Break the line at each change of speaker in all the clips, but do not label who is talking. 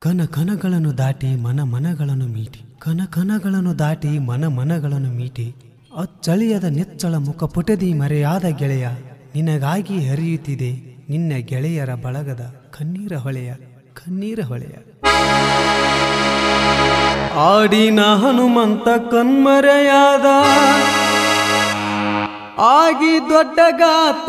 ಕನ ಕನಗಳನ್ನು ದಾಟಿ ಮನ ಮನಗಳನ್ನು ಮೀಟಿ ಕನ ಕನಗಳನ್ನು ದಾಟಿ ಮನ ಮನಗಳನ್ನು ಮೀಟಿ ಅಚ್ಚಳಿಯದ ನೆಚ್ಚಳ ಮುಖ ಪುಟದಿ ಮರೆಯಾದ ಗೆಳೆಯ ನಿನಗಾಗಿ ಹರಿಯುತ್ತಿದೆ ನಿನ್ನ ಗೆಳೆಯರ ಬಳಗದ ಕಣ್ಣೀರ ಹೊಳೆಯ ಕಣ್ಣೀರ ಹೊಳೆಯ ಆಡಿನ ಹನುಮಂತ ಕಣ್ಮರೆಯಾದ ಆಗಿ ದೊಡ್ಡ ಗಾತ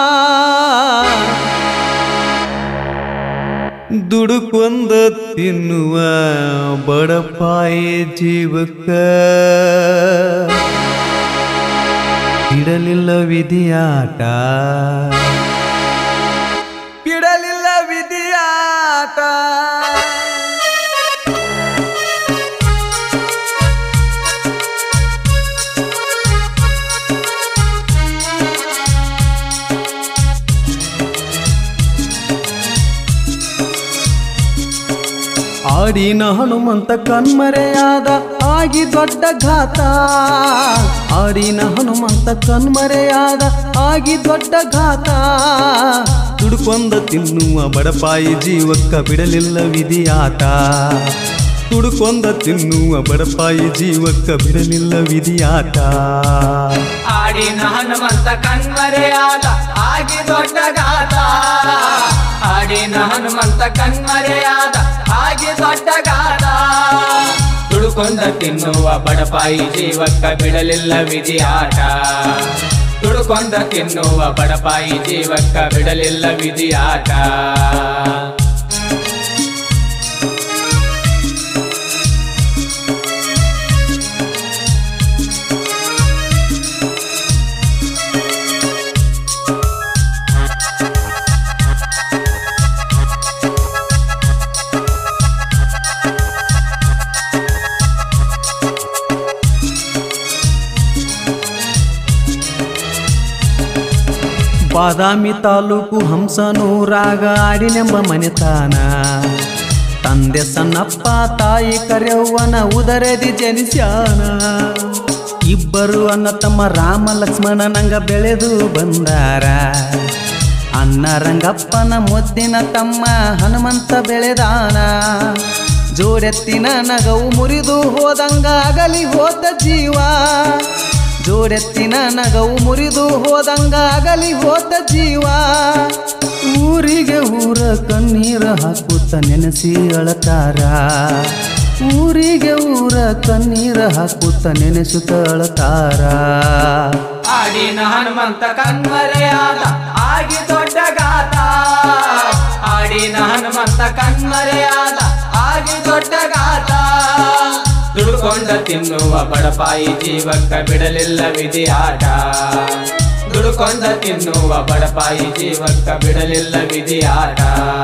ದುಡುಕೊಂದ ತಿನ್ನುವ ಬಡಪಾಯಿ ಜೀವಕ್ಕ ಬಿಡಲಿಲ್ಲ ವಿಧಿಯಾಟ ಬಿಡಲಿಲ್ಲ ವಿಧಿಯಾಟ ಆಡಿನ ಹನುಮಂತ ಕಣ್ಮರೆಯಾದ ಆಗಿ ದೊಡ್ಡ ಘಾತ ಆಡಿನ ಹನುಮಂತ ಕಣ್ಮರೆಯಾದ ಆಗಿ ದೊಡ್ಡ ಘಾತ ತುಡುಕೊಂದ ತಿನ್ನುವ ಬಡಪಾಯಿ ಜೀವಕ್ಕ ಬಿಡಲಿಲ್ಲ ವಿಧಿಯಾಟ ತುಡುಕೊಂದ ತಿನ್ನುವ ಬಡಪಾಯಿ ಜೀವಕ್ಕ ಬಿಡಲಿಲ್ಲ ವಿಧಿಯಾಟ
ಆಡಿನ ಹನುಮಂತ ಕಣ್ಮರೆಯಾದ ಆಗಿ ದೊಡ್ಡ ಗಾತ ಆಡಿನ ಹನುಮಂತ ಕಣ್ಮರೆಯಾದ ಆಗಿ ದೊಡ್ಡ ಗಾತ ತುಡುಕೊಂಡ ತಿನ್ನುವ ಬಡಪಾಯಿ ಜೀವಕ್ಕ ಬಿಡಲಿಲ್ಲ ವಿಧಿಯಾಟ ತುಡುಕೊಂಡ ತಿನ್ನುವ ಬಡಪಾಯಿ ಜೀವಕ್ಕ ಬಿಡಲಿಲ್ಲ ವಿಧಿಯಾಟ
ಬಾದಾಮಿ ತಾಲೂಕು ಹಂಸನೂರಾಗ ಆಡಿನೆಂಬ ಮನೆತಾನ ತಂದೆ ಸಣ್ಣಪ್ಪ ತಾಯಿ ಕರೆಯವ್ವನ ಉದರದಿ ಜನಿಸ್ಯಾನ ಇಬ್ಬರು ಅನ್ನ ತಮ್ಮ ರಾಮ ಲಕ್ಷ್ಮಣ ನಂಗ ಬೆಳೆದು ಬಂದಾರ ಅನ್ನ ರಂಗಪ್ಪನ ಮುದ್ದಿನ ತಮ್ಮ ಹನುಮಂತ ಬೆಳೆದಾನ ಜೋಡೆತ್ತಿನ ನಗವು ಮುರಿದು ಹೋದಂಗ ಅಗಲಿ ಹೋದ ಜೀವ ಜೋಡೆತ್ತಿನ ನಗವು ಮುರಿದು ಹೋದಂಗ ಅಗಲಿ ಹೋದ ಜೀವ ಊರಿಗೆ ಊರ ಕಣ್ಣೀರ ಹಾಕುತ್ತ ನೆನೆಸಿ ಅಳತಾರ ಊರಿಗೆ ಊರ ಕಣ್ಣೀರ ಹಾಕುತ್ತ ನೆನೆಸುತ್ತ ಅಳತಾರ
ಆಡಿನ ಹನುಮಂತ ಕಣ್ಮರೆಯಾದ ಆಗಿ ದೊಡ್ಡ ಗಾತ ಆಡಿನ ಹನುಮಂತ ಕಣ್ಮರೆಯಾದ ಆಗಿ ದೊಡ್ಡ ಗಾತ ದುಡುಕೊಂಡ ತಿನ್ನುವ ಬಡಪಾಯಿ ಜೀವಕ್ಕ ಬಿಡಲಿಲ್ಲ ವಿಧಿಯಾಟ ದುಡುಕೊಂಡ ತಿನ್ನುವ ಬಡಪಾಯಿ ಜೀವಕ್ಕ ಬಿಡಲಿಲ್ಲ ವಿಧಿಯಾಟ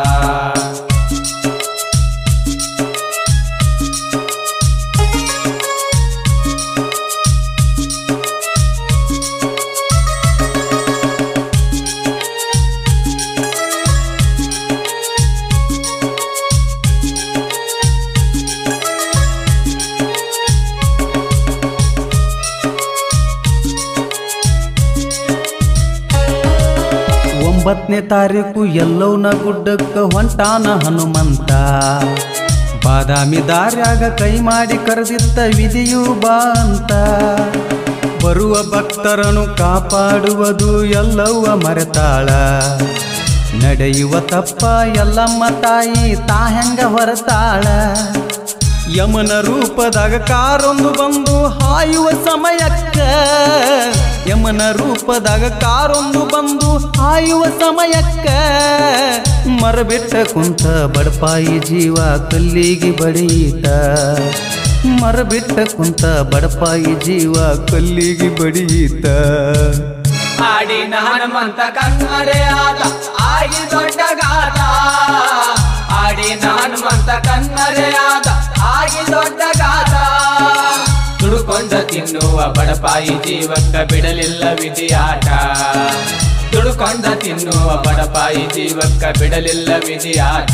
ಒಂಬತ್ತನೇ ತಾರೀಕು ಎಲ್ಲವನ ಗುಡ್ಡಕ್ಕ ಹೊಂಟಾನ ಹನುಮಂತ ಬಾದಾಮಿ ದಾರ್ಯಾಗ ಕೈ ಮಾಡಿ ಕರೆದಿತ್ತ ವಿಧಿಯು ಬಾ ಅಂತ ಬರುವ ಭಕ್ತರನ್ನು ಕಾಪಾಡುವುದು ಎಲ್ಲವ್ವ ಮರೆತಾಳ ನಡೆಯುವ ತಪ್ಪ ಎಲ್ಲಮ್ಮ ತಾಯಿ ತಾ ಹೆಂಗ ಹೊರತಾಳ ಯಮನ ರೂಪದಾಗ ಕಾರೊಂದು ಬಂದು ಹಾಯುವ ಸಮಯಕ್ಕ ಯಮನ ರೂಪದಾಗ ಕಾರೊಂದು ಬಂದು ಹಾಯುವ ಸಮಯಕ್ಕ ಮರಬಿಟ್ಟ ಕುಂತ ಬಡಪಾಯಿ ಜೀವ ಕಲ್ಲಿಗೆ ಬಡೀತ ಮರಬಿಟ್ಟ ಕುಂತ ಬಡಪಾಯಿ ಜೀವ ಕಲ್ಲಿಗೆ ಬಡೀತ
ಆಡಿನ ಹನುಮಂತ ಕಣ್ಮರೆಯಾದ ಆಗಿ ದೊಡ್ಡ ಗಾತ ಆಡಿನ ಹನುಮಂತ ಕಣ್ಮರೆಯಾದ ಆಗಿ ದೊಡ್ಡ ಗಾತ ತುಡುಕೊಂಡ ತಿನ್ನುವ ಬಡಪಾಯಿ ಜೀವಕ್ಕ ಬಿಡಲಿಲ್ಲ ವಿಧಿಯಾಟ ತುಡುಕೊಂಡ ತಿನ್ನುವ ಬಡಪಾಯಿ ಜೀವಕ್ಕ ಬಿಡಲಿಲ್ಲ ವಿಧಿಯಾಟ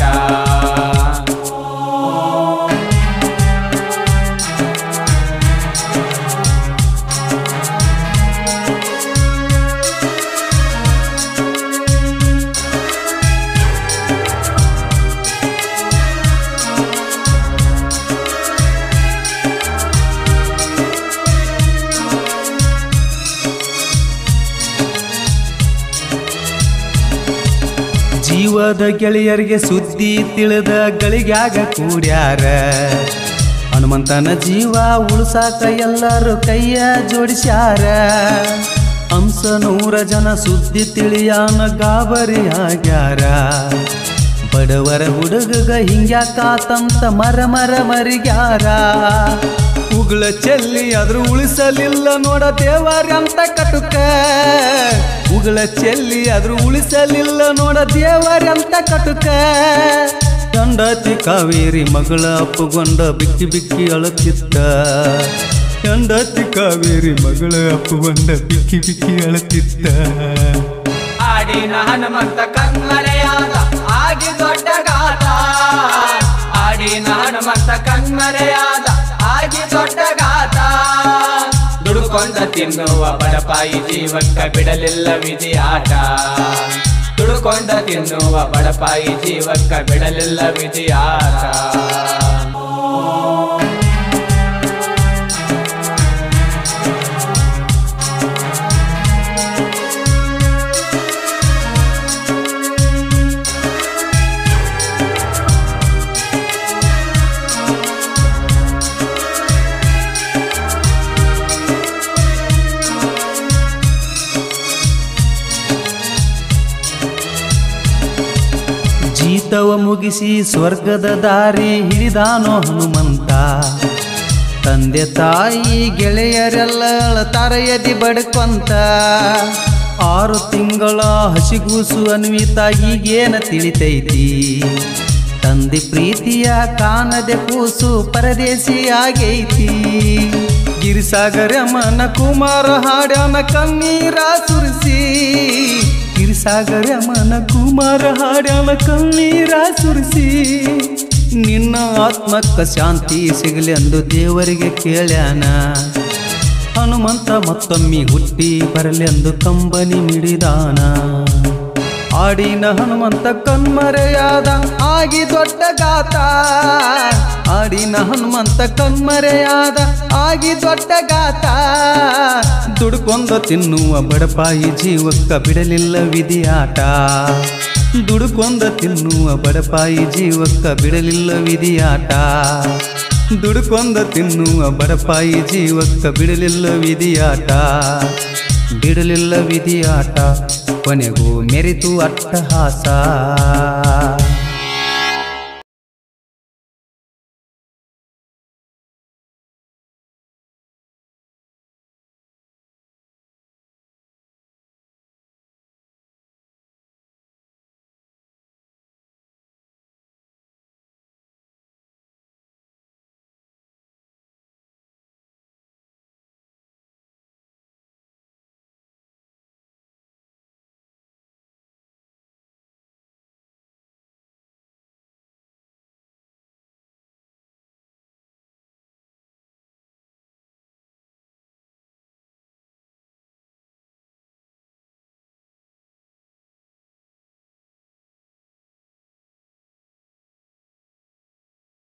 ಒಪ್ಪದ ಗೆಳೆಯರಿಗೆ ಸುದ್ದಿ ತಿಳಿದ ಗಳಿಗ್ಯಾಗ ಕೂಡ್ಯಾರ ಹನುಮಂತನ ಜೀವ ಉಳ್ಸಾಕ ಎಲ್ಲರೂ ಕೈಯ ಜೋಡಿಸ್ಯಾರ ಹಂಸ ನೂರ ಜನ ಸುದ್ದಿ ತಿಳಿಯಾನ ಗಾಬರಿ ಆಗ್ಯಾರ ಬಡವರ ಹುಡುಗಗ ಹಿಂಗ್ಯಾಕಾತಂತ ಮರ ಮರ ಮರಿಗ್ಯಾರ ಉಗುಳ ಚೆಲ್ಲಿ ಆದ್ರೂ ಉಳಿಸಲಿಲ್ಲ ನೋಡ ದೇವರಂತ ಕಟುಕ ಉಗುಳ ಚೆಲ್ಲಿ ಆದ್ರೂ ಉಳಿಸಲಿಲ್ಲ ನೋಡ ದೇವರಂತ ಕಟುಕ ಗಂಡತಿ ಕಾವೇರಿ ಮಗಳ ಅಪ್ಪುಗೊಂಡ ಬಿಕ್ಕಿ ಬಿಕ್ಕಿ ಅಳುತ್ತಿದ್ದ ಗಂಡತಿ ಕಾವೇರಿ ಮಗಳ ಅಪ್ಪುಗೊಂಡ ಬಿಕ್ಕಿ ಬಿಕ್ಕಿ ಅಳುತ್ತಿದ್ದ
ಆಡಿನ ಹನುಮಂತ ಕಣ್ಮರೆಯಾದ ಆಗಿ ದೊಡ್ಡ ಗಾತ ಆಡಿನ ಹನುಮಂತ ಕಣ್ಮರೆಯಾದ ಆಗಿ ದೊಡ್ಡ ಗಾತ ದುಡುಕೊಂಡ ತಿನ್ನುವ ಬಡಪಾಯಿ ಜೀವಕ್ಕ ಬಿಡಲಿಲ್ಲ ವಿಧಿ ಆಟ ದುಡುಕೊಂಡ ತಿನ್ನುವ ಬಡಪಾಯಿ ಜೀವಕ್ಕ ಬಿಡಲಿಲ್ಲ ವಿಧಿ ಆಟ
ಜೀತವ ಮುಗಿಸಿ ಸ್ವರ್ಗದ ದಾರಿ ಹಿಡಿದಾನೋ ಹನುಮಂತ ತಂದೆ ತಾಯಿ ಗೆಳೆಯರೆಲ್ಲ ಅಳತಾರ ಎದಿ ಬಡ್ಕೊಂತ ಆರು ತಿಂಗಳ ಹಸಿಗೂಸು ಅನ್ವಿತ ಈಗೇನ ತಿಳಿತೈತಿ ತಂದೆ ಪ್ರೀತಿಯ ಕಾಣದೆ ಕೂಸು ಪರದೇಸಿ ಆಗೈತಿ ಗಿರಿಸಾಗರ ಮನ ಕುಮಾರ ಹಾಡ್ಯಾನ ಕಣ್ಣೀರ ಸುರಿಸಿ ಗಿರಿಸಾಗರ ಮನ ಕುಮಾರ ಹಾಡ್ಯಾನ ಕಣ್ಣೀರ ಸುರಿಸಿ ನಿನ್ನ ಆತ್ಮಕ್ಕ ಶಾಂತಿ ಸಿಗಲಿ ಎಂದು ದೇವರಿಗೆ ಕೇಳ್ಯಾನ ಹನುಮಂತ ಮತ್ತೊಮ್ಮೆ ಹುಟ್ಟಿ ಬರಲೆಂದು ಕಂಬನಿ ಮಿಡಿದಾನ ಆಡಿನ ಹನುಮಂತ ಕಣ್ಮರೆಯಾದ ಆಗಿ ದೊಡ್ಡ ಗಾತ ಆಡಿನ ಹನುಮಂತ ಕಣ್ಮರೆಯಾದ ಆಗಿ ದೊಡ್ಡ ಗಾತ ದುಡ್ಕೊಂಡ ತಿನ್ನುವ ಬಡಪಾಯಿ ಜೀವಕ್ಕ ಬಿಡಲಿಲ್ಲ ವಿಧಿಯಾಟ ದುಡ್ಕೊಂಡ ತಿನ್ನುವ ಬಡಪಾಯಿ ಜೀವಕ್ಕ ಬಿಡಲಿಲ್ಲ ವಿಧಿಯಾಟ ದುಡ್ಕೊಂಡ ತಿನ್ನುವ ಬಡಪಾಯಿ ಜೀವಕ್ಕ ಬಿಡಲಿಲ್ಲ ವಿಧಿಯಾಟ ಬಿಡಲಿಲ್ಲ ವಿಧಿಯಾಟ ಕೊನೆಗೂ ಮೆರಿತು ಅಟ್ಟಹಾಸ